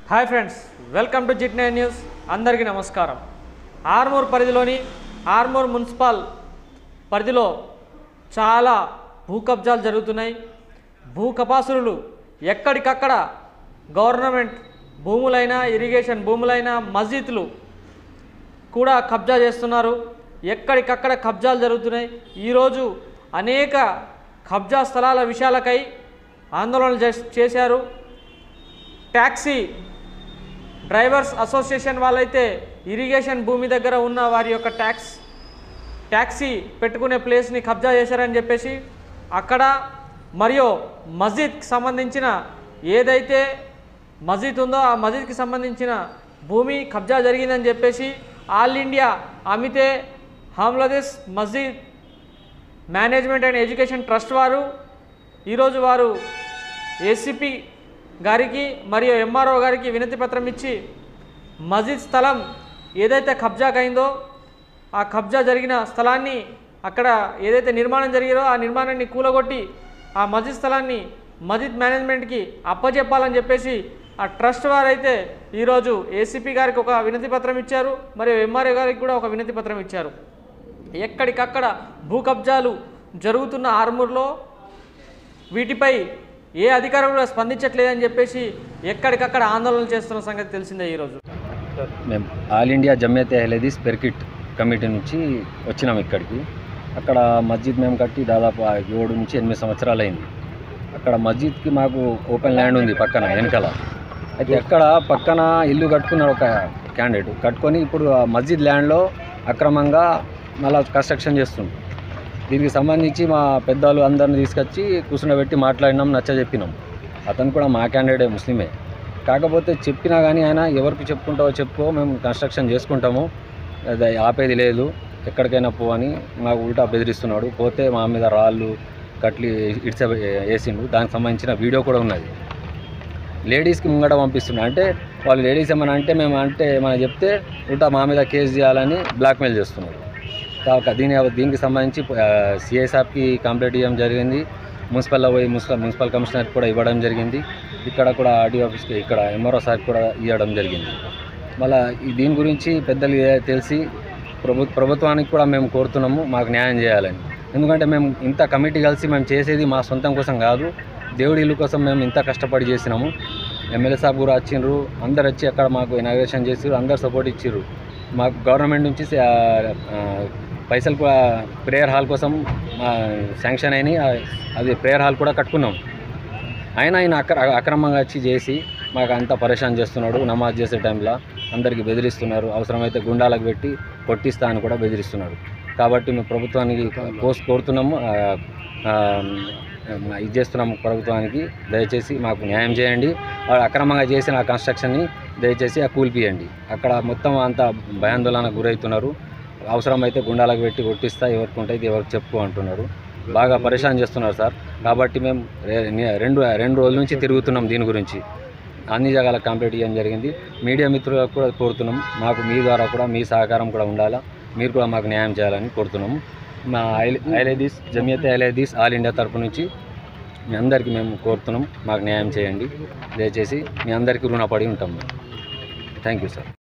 hi friends welcome to జిట్ nine news అందరికీ నమస్కారం ఆర్మూర్ పరిధిలోని ఆర్మూర్ మున్సిపల్ పరిధిలో చాలా భూ కబ్జాలు జరుగుతున్నాయి భూ కపాసురులు ఎక్కడికక్కడ గవర్నమెంట్ భూములైనా ఇరిగేషన్ భూములైనా మస్జిద్లు కూడా కబ్జా చేస్తున్నారు ఎక్కడికక్కడ కబ్జాలు జరుగుతున్నాయి ఈరోజు అనేక కబ్జా స్థలాల విషయాలకై ఆందోళన చేస్- చేశారు ట్యాక్సీ డ్రైవర్స్ అసోసియేషన్ వాళ్ళైతే ఇరిగేషన్ భూమి దగ్గర ఉన్న వారి యొక్క ట్యాక్స్ ట్యాక్సీ పెట్టుకునే ప్లేస్ని కబ్జా చేశారని చెప్పేసి అక్కడ మరియు మస్జిద్కి సంబంధించిన ఏదైతే మస్జిద్ ఉందో ఆ మస్జిద్కి సంబంధించిన భూమి కబ్జా జరిగిందని చెప్పేసి ఆల్ ఇండియా అమితే హామ్లదేశ్ మస్జిద్ మేనేజ్మెంట్ అండ్ ఎడ్యుకేషన్ ట్రస్ట్ వారు ఈరోజు వారు ఏసీపీ గారికి మరియు ఎంఆర్ఓ గారికి వినతి పత్రం ఇచ్చి మస్జిద్ స్థలం ఏదైతే కబ్జాకైందో ఆ కబ్జా జరిగిన స్థలాన్ని అక్కడ ఏదైతే నిర్మాణం జరిగిందో ఆ నిర్మాణాన్ని కూలగొట్టి ఆ మస్జిద్ స్థలాన్ని మస్జిద్ మేనేజ్మెంట్కి అప్పచెప్పాలని చెప్పేసి ఆ ట్రస్ట్ వారైతే ఈరోజు ఏసీపీ గారికి ఒక వినతి పత్రం ఇచ్చారు మరియు ఎంఆర్ఓ గారికి కూడా ఒక వినతి పత్రం ఇచ్చారు ఎక్కడికక్కడ భూ కబ్జాలు జరుగుతున్న ఆర్మూర్లో వీటిపై ఏ అధికారం కూడా స్పందించట్లేదని చెప్పేసి ఎక్కడికక్కడ ఆందోళన చేస్తున్న సంగతి తెలిసిందే ఈరోజు మేము all India Jamiat Ahle Hadees Perkit committee నుంచి వచ్చినాం ఇక్కడికి అక్కడ మస్జిద్ మేము కట్టి దాదాపు ఆ ఏడు నుంచి ఎనిమిది సంవత్సరాలు అయింది అక్కడ మస్జిద్కి మాకు ఓపెన్ ల్యాండ్ ఉంది పక్కన వెనకాల అయితే ఎక్కడ పక్కన ఇల్లు కట్టుకున్నాడు ఒక క్యాండిడేట్ కట్టుకొని ఇప్పుడు ఆ మస్జిద్ ల్యాండ్లో అక్రమంగా మళ్ళా కన్స్ట్రక్షన్ చేస్తుంది దీనికి సంబంధించి మా పెద్దలు అందరిని తీసుకొచ్చి కూర్చుండబెట్టి మాట్లాడినాం నచ్చ చెప్పినాం అతను కూడా మా క్యాండిడేటే ముస్లిమే కాకపోతే చెప్పినా కానీ ఆయన ఎవరికి చెప్పుకుంటావో చెప్పుకో మేము కన్స్ట్రక్షన్ చేసుకుంటాము అది ఆపేది లేదు ఎక్కడికైనా పో అని మాకు ఉల్టా బెదిరిస్తున్నాడు పోతే మా మీద రాళ్ళు కట్లి ఇడ్చ వేసిండు దానికి సంబంధించిన వీడియో కూడా ఉన్నది లేడీస్కి ముంగట పంపిస్తున్నాడు అంటే వాళ్ళు లేడీస్ ఏమైనా అంటే మేము అంటే ఏమైనా చెప్తే ఉల్టా మా మీద కేసు చేయాలని బ్లాక్మెయిల్ చేస్తున్నారు కాక దీని దీనికి సంబంధించి సిఐ సాబ్కి కంప్లైంట్ ఇవ్వడం జరిగింది మున్సిపల్లో పోయి మున్సిపల్ మున్సిపల్ కమిషనర్కి కూడా ఇవ్వడం జరిగింది ఇక్కడ కూడా ఆర్డీ ఆఫీస్కి ఇక్కడ ఎంఆర్ఓ సార్కి కూడా ఇవ్వడం జరిగింది మళ్ళీ ఈ దీని గురించి పెద్దలు ఏ- తెలిసి ప్రభు ప్రభుత్వానికి కూడా మేము కోరుతున్నాము మాకు న్యాయం చేయాలని ఎందుకంటే మేము ఇంత కమిటీ కలిసి మేము చేసేది మా సొంతం కోసం కాదు దేవుడి ఇల్లు కోసం మేము ఇంత కష్టపడి చేసినాము ఎమ్మెల్యే సాబ్ కూడా వచ్చిండ్రు అందరు వచ్చి అక్కడ మాకు ఇనాగ్రేషన్ చేసిర్రు అందరు సపోర్ట్ ఇచ్చిర్రు మాకు గవర్నమెంట్ నుంచి ఆ, ఆ, పైసలు కూడా ప్రేయర్ హాల్ కోసం ఆ, శాంక్షన్ అయినాయి ఆ, అది ప్రేయర్ హాల్ కూడా కట్టుకున్నాం అయినా ఆయన అక్ర అక్రమంగా వచ్చి చేసి మాకు అంతా పరేషాన్ చేస్తున్నాడు నమాజ్ చేసే టైంలో అందరికీ బెదిరిస్తున్నారు అవసరమైతే గుండాలకు పెట్టి కొట్టిస్తా అని కూడా బెదిరిస్తున్నారు కాబట్టి మేము ప్రభుత్వానికి కోర్స్ కోరుతున్నాము ఆ, ఆ, ఇది చేస్తున్నాము ప్రభుత్వానికి దయచేసి మాకు న్యాయం చేయండి వాడు అక్రమంగా చేసిన ఆ కన్స్ట్రక్షన్ని దయచేసి ఆ కూల్పియండి అక్కడ మొత్తం అంతా భయాందోళనకు గురవుతున్నారు అవసరమైతే గుండాలకు పెట్టి కొట్టిస్తా ఎవరికి ఉంటుంది ఎవరికి చెప్పు అంటున్నారు బాగా పరేషాన్ చేస్తున్నారు సార్ కాబట్టి మేము రె- ని- రెండు రెండు రోజుల నుంచి తిరుగుతున్నాం దీని గురించి అన్ని జాగాల కంప్లీట్ చేయడం జరిగింది మీడియా మిత్రులకు కూడా కోరుతున్నాం మాకు మీ ద్వారా కూడా మీ సహకారం కూడా ఉండాలా మీరు కూడా మాకు న్యాయం చేయాలని కోరుతున్నాము మా ఐలదీస్ జమియత్ ఐలదీస్ ఆల్ ఇండియా తరపు నుంచి మీ అందరికీ మేము కోరుతున్నాం మాకు న్యాయం చేయండి దయచేసి మీ అందరికీ రుణపడి ఉంటాం థ్యాంక్ యూ సార్